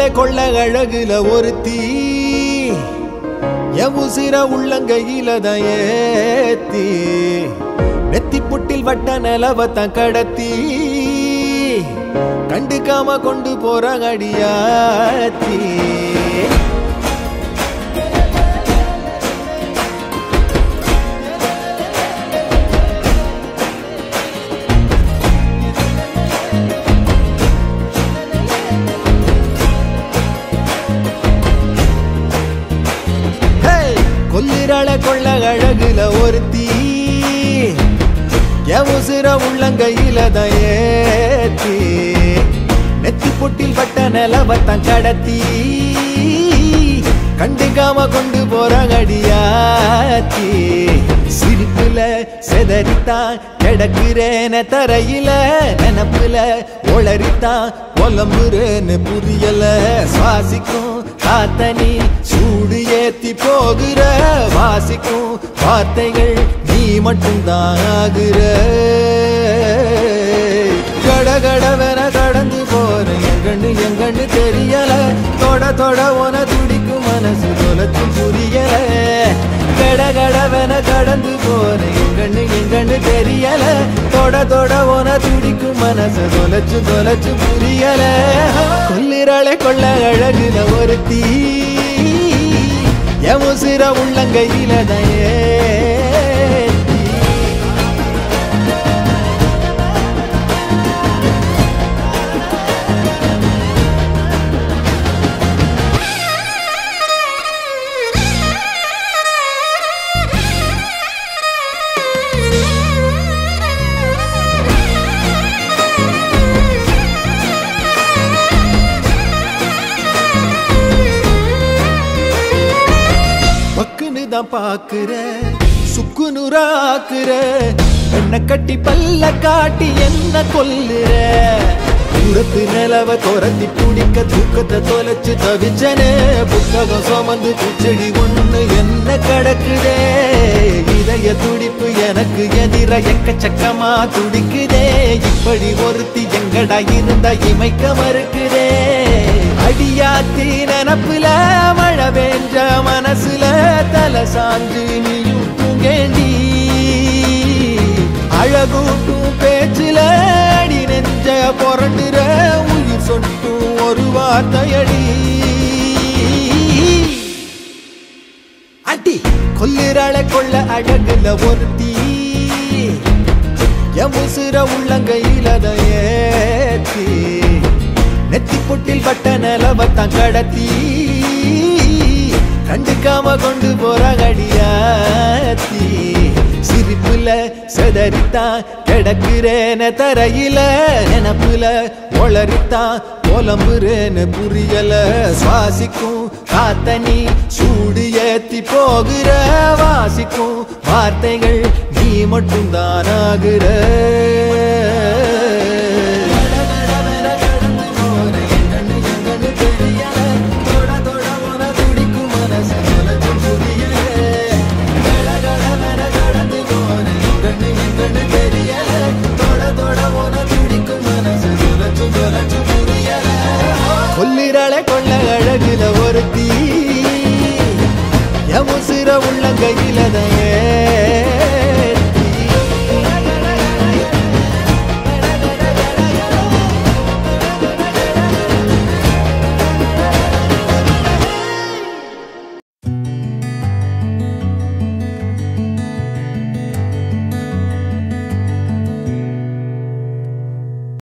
கொல்லிரளை கொள்ள அழகுல ஒரு தீ என் உசிர உள்ளங்கையில தான் ஏத்தி நெத்தி புட்டில் வட்ட நிலவத்தான் கடத்தி கண்டுக்காம கொண்டு போற அடியாத்தி ஹேய்! கொல்லிரள கொள்ள அழகுல ஒரு தீ என் உசிர உள்ளங்கையில தான் ஏத்தி நெத்தி பொட்டில் பட்ட நிலவத்தான் கடத்தி கண்டுக்காம கொண்டு போற அடியாத்தி சிரிப்புல செதறித்தான் கிடக்குறேன தரையில நினப்புல ஒளரித்தான் புலம்புறேன்னு புரியல சுவாசிக்கும் காத்தனி சூடு ஏத்தி போகிற வாசிக்கும் வார்த்தைகள் நீ மட்டும்தான் ஆகுற கடகடவென கடந்து போற எங்கண்ணு எங்கண்ணு தெரியல தொட தொட உன துடிக்கும் மனசு தொலைச்சு புரியல கடகடவென கடந்து போற எங்கண்ணு எங்கண்ணு தெரியல தொட தொட உன துடிக்கும் மனசு தொலைச்சு தொலைச்சு புரியல கொல்லிரளை கொள்ள அழகுல ஒரு தீ என் உசிர உள்ளங்கையில தான் ஏத்தி. பக்குன்னு தான் பாக்குற சுக்கு நுறாக்குற என்ன கட்டி பல்ல காட்டி என்ன கொல்லுற தூரத்து நிலவ துரத்தி பிடிக்க தூக்கத்தை தொலைச்சு தவிச்சனே புத்தகம் சுமந்து பூச்செடி ஒண்ணு என்ன கடக்குதே இதய துடிப்பு எனக்கு எதிர எக்கச்சக்கமா துடிக்குதே இப்படி ஒருத்தி எங்கடா இருந்தா இமைக்க மறுக்குதே அடியாத்தி நினப்புல மழை பெஞ்ச மனசுல தலை சாஞ்சு நீயும் தூங்கேண்டி அழகூட்டும் பேச்சுல அடி நெஞ்ச புரண்டுற உயிர் சொட்டும் ஒரு வார்த்தையடி அடி கொல்லிரளை கொள்ள அழகுல ஒரு தீ என் உசுர உள்ளங்கையில தான் ஏத்தி நெத்தி பொட்டில் பட்ட நிலவத்தான் கடத்தி கண்டுக்காம கொண்டு போற அடியாத்தி சிரிப்புல செதறித்தான் கிடக்குறேன தரையில நினப்புல ஒளரித்தான் புலம்புறேன்னு புரியல சுவாசிக்கும் காத்தனி சூடு ஏத்தி போகிற வாசிக்கும் வார்த்தைகள் நீ மட்டும்தான் ஆகுற கொல்லிரளை கொள்ள அழகுல ஒரு தீ என் உசிர உள்ள கையில தான்